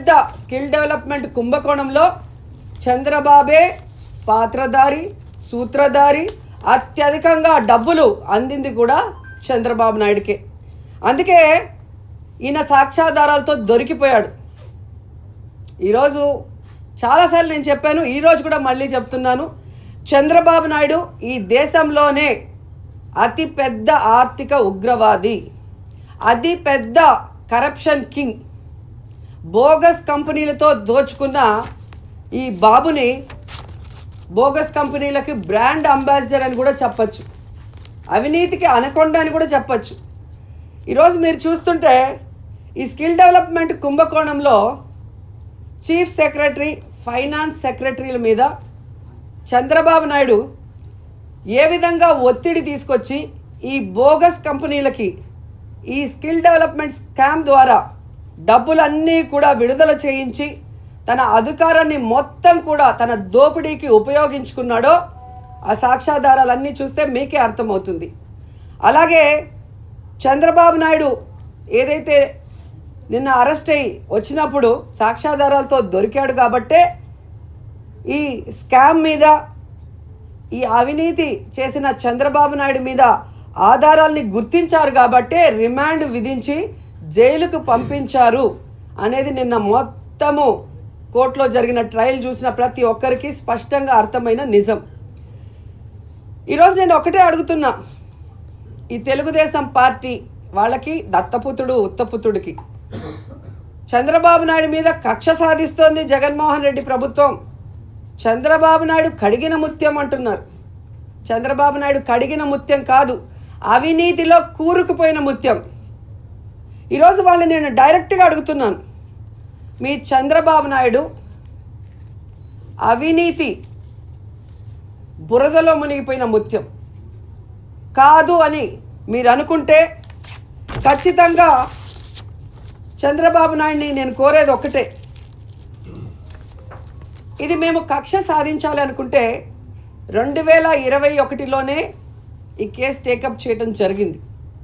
అతిపెద్ద skill development కుంభకోణంలో చంద్రబాబే పాత్రధారి సూత్రధారి అత్యధికంగా డబ్బులు అందింది కూడా చంద్రబాబు నాయుడికే అందుకే ఈయన సాక్ష్యాధారాలతో దొరికిపోయాడు ఈరోజు చాలాసార్లు నేను చెప్పాను ఈరోజు కూడా మళ్ళీ చెప్తున్నాను చంద్రబాబు నాయుడు ఈ దేశంలోనే అతి పెద్ద ఆర్థిక ఉగ్రవాది అతి పెద్ద కరప్షన్ కింగ్ బోగస్ కంపెనీలతో దోచుకున్న ఈ బాబుని బోగస్ కంపెనీలకి బ్రాండ్ అంబాసిడర్ అని కూడా చెప్పచ్చు అవినీతికి అనకొండ అని కూడా చెప్పచ్చు ఈరోజు మీరు చూస్తుంటే ఈ స్కిల్ డెవలప్మెంట్ కుంభకోణంలో చీఫ్ సెక్రటరీ ఫైనాన్స్ సెక్రటరీల మీద చంద్రబాబు నాయుడు ఏ విధంగా ఒత్తిడి తీసుకొచ్చి ఈ బోగస్ కంపెనీలకి ఈ స్కిల్ డెవలప్మెంట్ స్కామ్ ద్వారా డబ్బులన్నీ కూడా విడుదల చేయించి తన అధికారాన్ని మొత్తం కూడా తన దోపిడీకి ఉపయోగించుకున్నాడో ఆ సాక్ష్యాధారాలన్నీ చూస్తే మీకే అర్థమవుతుంది అలాగే చంద్రబాబు నాయుడు ఏదైతే నిన్న అరెస్ట్ అయ్యి వచ్చినప్పుడు సాక్ష్యాధారాలతో దొరికాడు కాబట్టే ఈ స్కామ్ మీద ఈ అవినీతి చేసిన చంద్రబాబు నాయుడు మీద ఆధారాల్ని గుర్తించారు కాబట్టే రిమాండ్ విధించి జైలుకు పంపించారు అనేది నిన్న మొత్తము కోర్టులో జరిగిన ట్రయల్ చూసిన ప్రతి ఒక్కరికి స్పష్టంగా అర్థమైన నిజం ఈరోజు నేను ఒకటే అడుగుతున్నా ఈ తెలుగుదేశం పార్టీ వాళ్ళకి దత్తపుత్రుడు ఉత్తపుత్రుడికి చంద్రబాబు నాయుడు మీద కక్ష సాధిస్తోంది జగన్మోహన్ రెడ్డి ప్రభుత్వం చంద్రబాబు నాయుడు కడిగిన ముత్యం అంటున్నారు చంద్రబాబు నాయుడు కడిగిన ముత్యం కాదు అవినీతిలో కూరుకుపోయిన ముత్యం ఈరోజు వాళ్ళని నేను డైరెక్ట్గా అడుగుతున్నాను మీ చంద్రబాబు నాయుడు అవినీతి బురదలో మునిగిపోయిన ముత్యం కాదు అని మీరు అనుకుంటే ఖచ్చితంగా చంద్రబాబు నాయుడిని నేను కోరేది ఒకటే ఇది మేము కక్ష సాధించాలి అనుకుంటే రెండు వేల ఇరవై ఒకటిలోనే ఈ కేసు టేకప్ చేయడం జరిగింది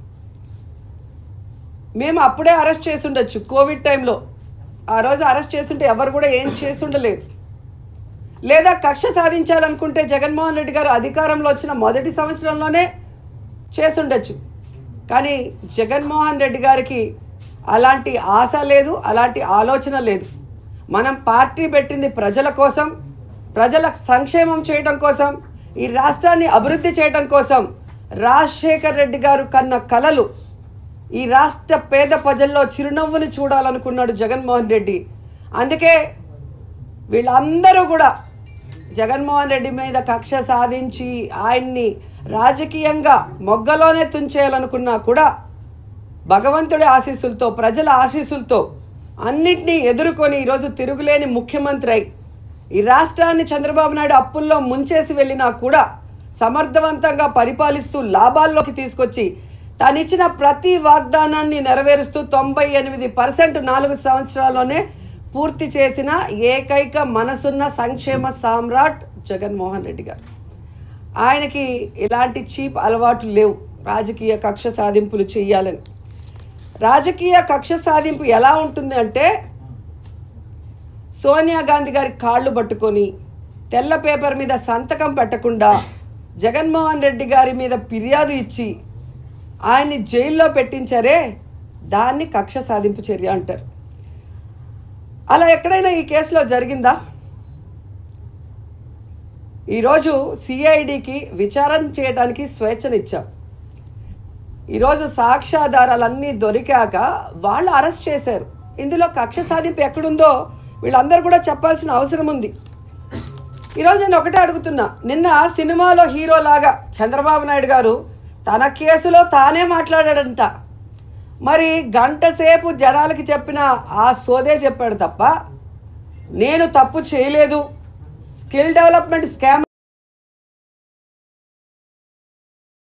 మేము అప్పుడే అరెస్ట్ చేసి ఉండొచ్చు కోవిడ్ టైంలో ఆ రోజు అరెస్ట్ చేస్తుంటే ఎవరు కూడా ఏం చేసి ఉండలేదు లేదా కక్ష సాధించాలనుకుంటే జగన్మోహన్ రెడ్డి గారు అధికారంలో వచ్చిన మొదటి సంవత్సరంలోనే చేసుండొచ్చు కానీ జగన్మోహన్ రెడ్డి గారికి అలాంటి ఆశ లేదు అలాంటి ఆలోచన లేదు మనం పార్టీ పెట్టింది ప్రజల కోసం ప్రజల సంక్షేమం చేయడం కోసం ఈ రాష్ట్రాన్ని అభివృద్ధి చేయడం కోసం రాజశేఖర్ రెడ్డి గారు కన్న కలలు ఈ రాష్ట్ర పేద ప్రజల్లో చిరునవ్వుని చూడాలనుకున్నాడు జగన్మోహన్ రెడ్డి అందుకే వీళ్ళందరూ కూడా జగన్మోహన్ రెడ్డి మీద కక్ష సాధించి ఆయన్ని రాజకీయంగా మొగ్గలోనే తుంచేయాలనుకున్నా కూడా భగవంతుడి ఆశీస్సులతో ప్రజల ఆశీస్సులతో అన్నిటినీ ఎదుర్కొని ఈరోజు తిరుగులేని ముఖ్యమంత్రి అయి ఈ రాష్ట్రాన్ని చంద్రబాబు నాయుడు అప్పుల్లో ముంచేసి వెళ్ళినా కూడా సమర్థవంతంగా పరిపాలిస్తూ లాభాల్లోకి తీసుకొచ్చి తానిచ్చిన ప్రతి వాగ్దానాన్ని నెరవేరుస్తూ తొంభై ఎనిమిది పర్సెంట్ నాలుగు సంవత్సరాల్లోనే పూర్తి చేసిన ఏకైక మనసున్న సంక్షేమ సామ్రాట్ జగన్మోహన్ రెడ్డి గారు ఆయనకి ఎలాంటి చీప్ అలవాట్లు లేవు రాజకీయ కక్ష సాధింపులు చేయాలని రాజకీయ కక్ష సాధింపు ఎలా ఉంటుంది అంటే సోనియా గాంధీ గారి కాళ్ళు పట్టుకొని తెల్ల పేపర్ మీద సంతకం పెట్టకుండా జగన్మోహన్ రెడ్డి గారి మీద ఫిర్యాదు ఇచ్చి ఆయన్ని జైల్లో పెట్టించారే దాన్ని కక్ష సాధింపు చర్య అంటారు అలా ఎక్కడైనా ఈ కేసులో జరిగిందా ఈరోజు సిఐడికి విచారణ చేయడానికి స్వేచ్ఛనిచ్చాం ఈరోజు సాక్ష్యాధారాలన్నీ దొరికాక వాళ్ళు అరెస్ట్ చేశారు ఇందులో కక్ష సాధింపు ఎక్కడుందో వీళ్ళందరూ కూడా చెప్పాల్సిన అవసరం ఉంది ఈరోజు నేను ఒకటే అడుగుతున్నా నిన్న సినిమాలో హీరోలాగా చంద్రబాబు నాయుడు గారు తన కేసులో తానే మాట్లాడాడంట మరి గంట సేపు జనాలకి చెప్పిన ఆ సోదే చెప్పాడు తప్ప నేను తప్పు చేయలేదు స్కిల్ డెవలప్మెంట్ స్కామ్